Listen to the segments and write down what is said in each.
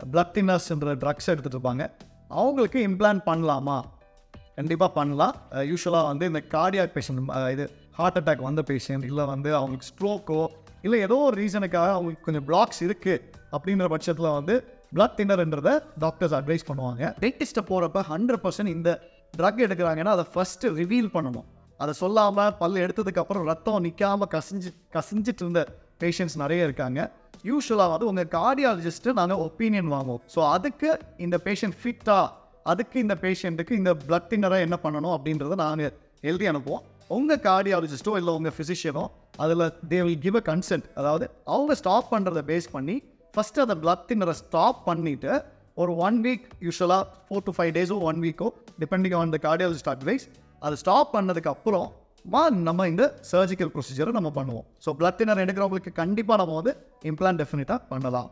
blood தின்னர்ஸ்ன்ற drugs எடுத்துகிட்டு இருப்பாங்க அவங்களுக்கு இம்ப்ளான்ட் பண்ணலாமா கண்டிப்பாக பண்ணலாம் யூஸ்வலாக வந்து இந்த கார்டியாக் பேஷண்ட் இது ஹார்ட் அட்டாக் வந்த பேஷண்ட் இல்லை வந்து அவங்களுக்கு ஸ்ட்ரோக்கோ இல்லை ஏதோ ஒரு ரீசனுக்காக அவங்களுக்கு கொஞ்சம் பிளாக்ஸ் இருக்குது அப்படின்ற பட்சத்தில் வந்து பிளட் தின்னர்ன்றதை டாக்டர்ஸ் அட்வைஸ் பண்ணுவாங்க டென்டிஸ்ட்டை போகிறப்ப ஹண்ட்ரட் பர்சன்ட் இந்த ட்ரக் எடுக்கிறாங்கன்னா அதை ஃபஸ்ட்டு ரிவீல் பண்ணணும் அதை சொல்லாமல் பல் எடுத்ததுக்கப்புறம் ரத்தம் நிற்காம கசிஞ்சு கசிஞ்சிட்டு இருந்த பேஷண்ட்ஸ் நிறைய இருக்காங்க யூஸ்வலாக வந்து உங்கள் கார்டியாலஜிஸ்ட்டு நாங்கள் ஒப்பீனியன் வாங்குவோம் ஸோ அதுக்கு இந்த பேஷண்ட் ஃபிட்டா அதுக்கு இந்த பேஷண்ட்டுக்கு இந்த பிளட் தின்னரை என்ன பண்ணணும் அப்படின்றத நாங்கள் எழுதி அனுப்புவோம் உங்கள் கார்டியாலஜிஸ்ட்டோ இல்லை உங்கள் ஃபிசிஷியனோ அதில் they will give a consent அதாவது அவங்க ஸ்டாப் பண்ணுறதை பேஸ் பண்ணி ஃபஸ்ட்டு அந்த பிளட் தின்னரை ஸ்டாப் பண்ணிவிட்டு ஒரு ஒன் வீக் யூஸ்வலாக ஃபோர் டு ஃபைவ் டேஸோ ஒன் வீக்கோ depending on the cardiologist advice அதை ஸ்டாப் பண்ணதுக்கு அப்புறம் மா நம்ம இந்த சர்ஜிக்கல் ப்ரொசீஜரை நம்ம பண்ணுவோம் ஸோ பிளட் தின்னர் எடுக்கிறவங்களுக்கு கண்டிப்பாக நம்ம வந்து இம்ப்ளான்ட் டெஃபினட்டாக பண்ணலாம்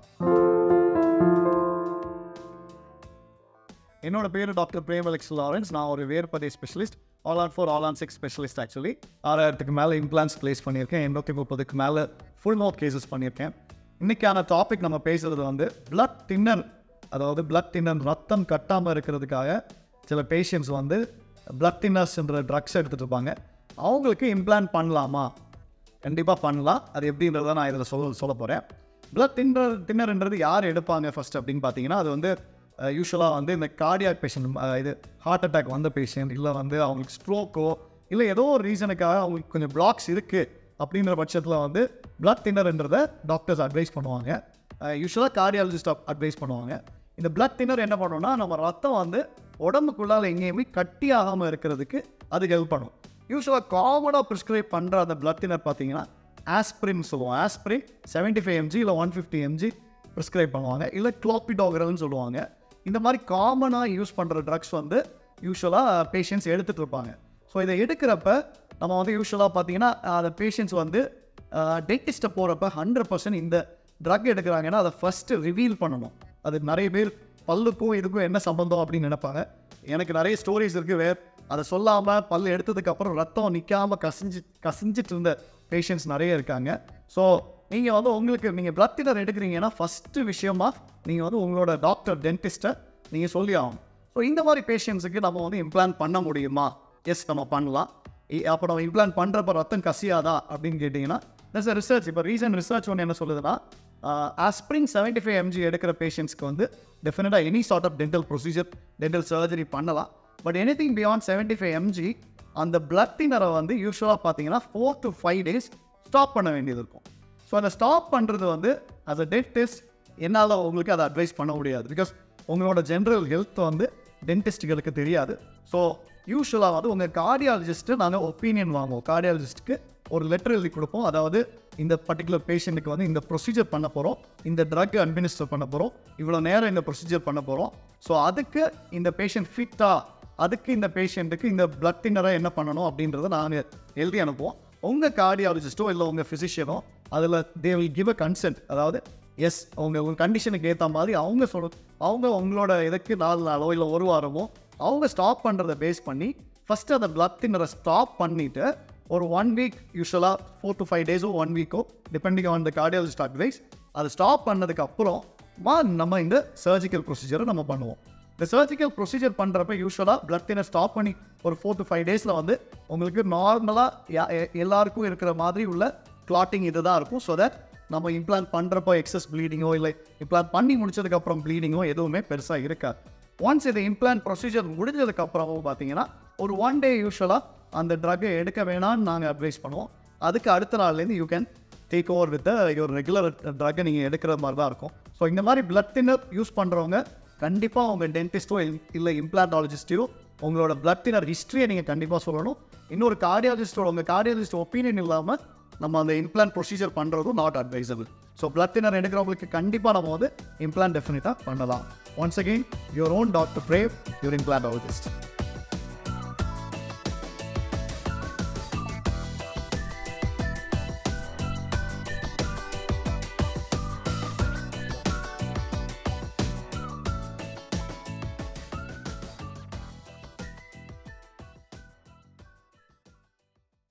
என்னோட பேர் டாக்டர் பிரேம் அலெக்ஸ் லாரன்ஸ் நான் ஒரு வேர்பதே specialist all on four all on six specialist actually ஆறாயிரத்துக்கு மேலே இம்ப்ளான்ஸ் ப்ளேஸ் பண்ணியிருக்கேன் எண்ணூற்றி முப்பதுக்கு மேலே ஃபுல் நோட் கேசஸ் பண்ணியிருக்கேன் இன்றைக்கான டாபிக் நம்ம பேசுகிறது வந்து பிளட் தின்னர் அதாவது பிளட் தின்னர் ரத்தம் கட்டாமல் இருக்கிறதுக்காக சில பேஷண்ட்ஸ் வந்து பிளட் தின்னர்ஸ்ன்ற ட்ரக்ஸ் எடுத்துகிட்டு இருப்பாங்க அவங்களுக்கு இம்ப்ளான்ட் பண்ணலாமா கண்டிப்பாக பண்ணலாம் அது எப்படின்றத நான் இதில் சொல்ல சொல்ல போகிறேன் பிளட் தின்னர் தின்னர்ன்றது யார் எடுப்பாங்க ஃபர்ஸ்ட் அப்படின்னு பார்த்தீங்கன்னா அது வந்து யூஸ்வலாக வந்து இந்த கார்டியாக் பேஷண்ட் இது ஹார்ட் அட்டாக் வந்த பேஷண்ட் இல்லை வந்து அவங்களுக்கு ஸ்ட்ரோக்கோ இல்லை ஏதோ ஒரு ரீசனுக்காக அவங்களுக்கு கொஞ்சம் பிளாக்ஸ் இருக்குது அப்படின்ற பட்சத்தில் வந்து பிளட் தின்னர்ன்றதை டாக்டர்ஸ் அட்வைஸ் பண்ணுவாங்க யூஸ்வலாக கார்டியாலஜிஸ்ட் அட்வைஸ் பண்ணுவாங்க இந்த பிளட் தின்னர் என்ன பண்ணுவோம்னா நம்ம ரத்தம் வந்து உடம்புக்குள்ளால் எங்கேயுமே கட்டி ஆகாமல் இருக்கிறதுக்கு அது ஹெல்ப் பண்ணும் யூஸ்வலாக காமனாக ப்ரிஸ்கிரைப் பண்ணுற அந்த பிளட் தின்னர் பார்த்தீங்கன்னா ஆஸ்பிரின் சொல்லுவோம் ஆஸ்பிரின் செவன்ட்டி ஃபைவ் எம்ஜி இல்லை ஒன் ஃபிஃப்டி எம்ஜி ப்ரிஸ்கிரைப் பண்ணுவாங்க இல்லை குளோபிடோகரல்னு சொல்லுவாங்க இந்த மாதிரி காமனாக யூஸ் பண்ணுற ட்ரக்ஸ் வந்து யூஸ்வலாக பேஷண்ட்ஸ் எடுத்துகிட்டு இருப்பாங்க ஸோ இதை எடுக்கிறப்ப நம்ம வந்து யூஸ்வலாக பார்த்தீங்கன்னா அந்த பேஷண்ட்ஸ் வந்து டென்டிஸ்ட்டை போகிறப்ப ஹண்ட்ரட் பர்சன்ட் இந்த ட்ரக் எடுக்கிறாங்கன்னா அதை ஃபஸ்ட்டு ரிவீல் பண்ணணும் அது நிறைய பேர் பல்லுக்கும் இதுக்கும் என்ன சம்பந்தம் அப்படின்னு நினைப்பாங்க எனக்கு நிறைய ஸ்டோரிஸ் இருக்குது வேர் அதை சொல்லாமல் பல் எடுத்ததுக்கப்புறம் ரத்தம் நிற்காம கசிஞ்சு கசிஞ்சிட்டு இருந்த பேஷண்ட்ஸ் நிறைய இருக்காங்க ஸோ நீங்கள் வந்து உங்களுக்கு நீங்கள் பிளட் தின்னர் எடுக்கிறீங்கன்னா ஃபஸ்ட்டு விஷயமா நீங்கள் வந்து உங்களோட டாக்டர் டென்டிஸ்ட்டை நீங்கள் சொல்லி ஆகணும் ஸோ இந்த மாதிரி பேஷண்ட்ஸுக்கு நம்ம வந்து இம்ப்ளான்ட் பண்ண முடியுமா எஸ் நம்ம பண்ணலாம் இ- அப்போ நம்ம இம்ப்ளான்ட் பண்ணுறப்ப ரத்தம் கசியாதா அப்படின்னு கேட்டிங்கன்னா தட்ஸ் ரிசர்ச் இப்போ ரீசன்ட் ரிசர்ச் ஒன்று என்ன சொல்லுதுன்னா ஆஸ்பிரின் செவன்ட்டி ஃபைவ் எம்ஜி எடுக்கிற பேஷண்ட்ஸ்க்கு வந்து டெஃபினட்டாக any sort of dental procedure dental surgery பண்ணலாம் but any thing beyond seventy five mg அந்த பிளட் தின்னரை வந்து யூஸ்வலாக பார்த்தீங்கன்னா four to five days stop பண்ண வேண்டியது இருக்கும் ஸோ அதை ஸ்டாப் பண்ணுறது வந்து as a டென்டிஸ்ட் என்னால் உங்களுக்கு அதை அட்வைஸ் பண்ண முடியாது பிகாஸ் உங்களோட ஜென்ரல் ஹெல்த் வந்து டென்டிஸ்ட்டுகளுக்கு தெரியாது ஸோ யூஸ்வலாக வந்து உங்கள் கார்டியாலஜிஸ்ட்டு நாங்கள் ஒப்பீனியன் வாங்குவோம் கார்டியாலஜிஸ்ட்டுக்கு ஒரு லெட்டர் எழுதி கொடுப்போம் அதாவது இந்த பர்டிகுலர் பேஷண்ட்டுக்கு வந்து இந்த ப்ரொசீஜர் பண்ண போகிறோம் இந்த ட்ரக் அட்மினிஸ்டர் பண்ண போகிறோம் இவ்வளோ நேரம் இந்த ப்ரொசீஜர் பண்ண போகிறோம் ஸோ அதுக்கு இந்த பேஷண்ட் ஃபிட்டா அதுக்கு இந்த பேஷண்ட்டுக்கு இந்த பிளட் தின்னரை என்ன பண்ணணும் அப்படின்றத நாங்கள் எழுதி அனுப்புவோம் உங்கள் கார்டியாலஜிஸ்ட்டோ இல்லை உங்கள் ஃபிசிஷியனோ அதில் they will give a consent அதாவது எஸ் அவங்க உங்கள் கண்டிஷனுக்கு ஏற்ற மாதிரி அவங்க சொல் அவங்க உங்களோட இதுக்கு நாலு நாளோ இல்லை ஒரு வாரமோ அவங்க ஸ்டாப் பண்ணுறதை பேஸ் பண்ணி ஃபஸ்ட்டு அந்த பிளட் தின்னரை ஸ்டாப் பண்ணிவிட்டு ஒரு ஒன் வீக் யூஸ்வலாக ஃபோர் டு ஃபைவ் டேஸோ ஒன் வீக்கோ depending on the cardiologist advice அதை ஸ்டாப் பண்ணதுக்கு அப்புறம் மா நம்ம இந்த சர்ஜிக்கல் ப்ரொசீஜரை நம்ம பண்ணுவோம் இந்த சர்ஜிக்கல் ப்ரொசீஜர் பண்ணுறப்ப யூஸ்வலாக பிளட் தின்னர் ஸ்டாப் பண்ணி ஒரு ஃபோர் டு ஃபைவ் டேஸில் வந்து உங்களுக்கு நார்மலாக எல்லாருக்கும் இருக்கிற மாதிரி உள்ள கிளாட்டிங் இது தான் இருக்கும் ஸோ தட் நம்ம இம்ப்ளான்ட் பண்ணுறப்போ எக்ஸஸ் ப்ளீடிங்கோ இல்லை இம்ப்ளான்ட் பண்ணி முடிச்சதுக்கப்புறம் ப்ளீடிங்கோ எதுவுமே பெருசாக இருக்காது ஒன்ஸ் இது இம்ப்ளான்ட் ப்ரொசீஜர் முடிஞ்சதுக்கப்புறமும் பார்த்தீங்கன்னா ஒரு ஒன் டே யூஸ்வலாக அந்த ட்ரக்கை எடுக்க வேணாம்னு நாங்கள் அட்வைஸ் பண்ணுவோம் அதுக்கு அடுத்த நாள்லேருந்து you can take over with ஒரு ரெகுலர் ட்ரக்கை நீங்கள் எடுக்கிற மாதிரி தான் இருக்கும் ஸோ இந்த மாதிரி பிளட் தின்னர் யூஸ் பண்ணுறவங்க கண்டிப்பாக உங்கள் டென்டிஸ்ட்டோ இல்லை இம்ப்ளான்டாலஜிஸ்ட்டையோ உங்களோட பிளட் தின்னர் ஹிஸ்ட்ரியை நீங்கள் கண்டிப்பாக சொல்லணும் இன்னொரு கார்டியாலஜிஸ்டோட உங்கள் கார்டியாலஜிஸ்ட் ஒப்பீனியன் இல்லாமல் நம்ம அந்த இம்ப்ளான்ட் ப்ரொசீஜர் பண்ணுறதும் not advisable so blood thinner எடுக்கிறவங்களுக்கு கண்டிப்பாக நம்ம வந்து இம்ப்ளான்ட் டெஃபினட்டாக பண்ணலாம் once again your own doctor brave your இம்ப்ளான்டாலஜிஸ்ட்